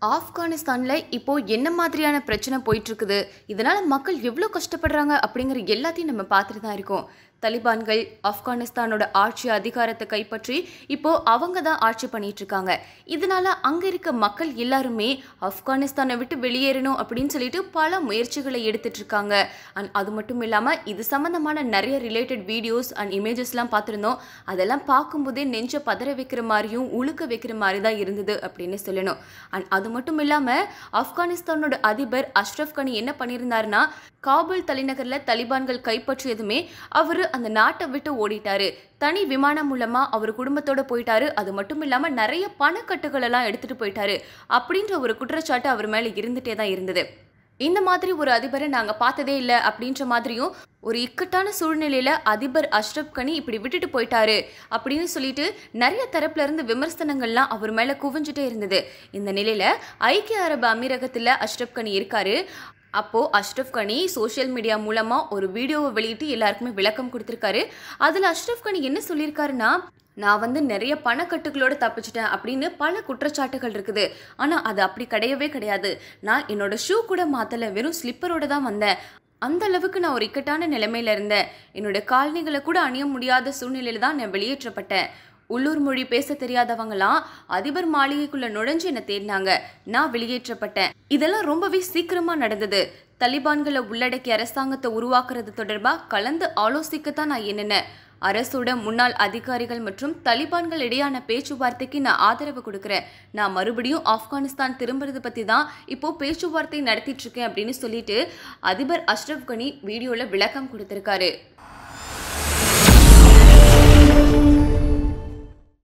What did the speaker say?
ஆப்கானிஸ்தானில் இப்போ என்ன மாதிரியான பிரச்சனை போயிட்டு இருக்குது இதனால மக்கள் எவ்வளோ கஷ்டப்படுறாங்க அப்படிங்கிற எல்லாத்தையும் நம்ம பார்த்துட்டு தான் இருக்கோம் தலிபான்கள் ஆப்கானிஸ்தானோட ஆட்சி அதிகாரத்தை கைப்பற்றி இப்போ அவங்க தான் ஆட்சி பண்ணிட்டு இருக்காங்க இதனால அங்க இருக்க மக்கள் எல்லாருமே ஆப்கானிஸ்தானை விட்டு வெளியேறணும் அப்படின்னு சொல்லிட்டு பல முயற்சிகளை எடுத்துட்டு இருக்காங்க அண்ட் அது மட்டும் இல்லாம இது சம்பந்தமான நிறைய ரிலேட்டட் வீடியோஸ் அண்ட் இமேஜஸ்லாம் பார்த்துருந்தோம் அதெல்லாம் பார்க்கும்போதே நெஞ்ச பதற வைக்கிற மாதிரியும் உழுக்க வைக்கிற மாதிரி தான் இருந்தது அப்படின்னு சொல்லணும் அண்ட் அது மட்டும் இல்லாம ஆப்கானிஸ்தானோட அதிபர் அஷ்ரஃப் கனி என்ன பண்ணியிருந்தாருன்னா காபூல் தலைநகர்ல தலிபான்கள் கைப்பற்றியதுமே அவர் அந்த நாட்டை விட்டு ஓடிட்டாரு தனி விமானம் மூலமா அவர் குடும்பத்தோட போயிட்டாரு அது மட்டும் இல்லாம நிறைய பணக்கட்டுகள் எல்லாம் எடுத்துட்டு போயிட்டாரு அப்படின்ற ஒரு குற்றச்சாட்டு அவர் மேல இருந்துட்டே தான் இருந்தது இந்த மாதிரி ஒரு அதிபரை நாங்க பார்த்ததே இல்லை அப்படின்ற மாதிரியும் ஒரு இக்கட்டான சூழ்நிலையில அதிபர் அஷ்ரப் கனி இப்படி விட்டுட்டு போயிட்டாரு அப்படின்னு சொல்லிட்டு நிறைய தரப்புல இருந்து விமர்சனங்கள்லாம் அவர் மேல குவிஞ்சுட்டே இருந்தது இந்த நிலையில ஐக்கிய அரபு அமீரகத்துல அஷ்ரப் கனி இருக்காரு அப்போ அஷ்ரஃப் கனி சோஷியல் மீடியா மூலமா ஒரு வீடியோவை வெளியிட்டு எல்லாருக்குமே விளக்கம் கொடுத்துருக்காரு அதுல அஷ்ரஃப் கனி என்ன சொல்லியிருக்காருன்னா நான் வந்து நிறைய பணக்கட்டுகளோட தப்பிச்சிட்டேன் அப்படின்னு பல குற்றச்சாட்டுகள் இருக்குது ஆனால் அது அப்படி கிடையவே கிடையாது நான் என்னோட ஷூ கூட மாத்தல வெறும் ஸ்லிப்பரோட தான் வந்தேன் அந்த அளவுக்கு நான் ஒரு இக்கட்டான நிலைமையில இருந்தேன் என்னோட காலணிகளை கூட அணிய முடியாத சூழ்நிலையில தான் நான் வெளியேற்றப்பட்டேன் உள்ளூர் மொழி பேச தெரியாதவங்களாம் அதிபர் மாளிகைக்குள்ள நுழைஞ்சு என்னை தேடினாங்க நான் வெளியேற்றப்பட்டேன் இதெல்லாம் ரொம்பவே சீக்கிரமா நடந்தது தலிபான்களை உள்ளடக்கிய அரசாங்கத்தை உருவாக்குறது தொடர்பா கலந்து ஆலோசிக்கத்தான் நான் என்னென்ன அரசோட முன்னாள் அதிகாரிகள் மற்றும் தலிபான்கள் இடையான பேச்சுவார்த்தைக்கு நான் ஆதரவு கொடுக்குறேன் நான் மறுபடியும் ஆப்கானிஸ்தான் திரும்புறது பத்தி தான் இப்போ பேச்சுவார்த்தை நடத்திட்டு இருக்கேன் அப்படின்னு சொல்லிட்டு அதிபர் அஷ்ரப் கனி வீடியோல விளக்கம் கொடுத்திருக்காரு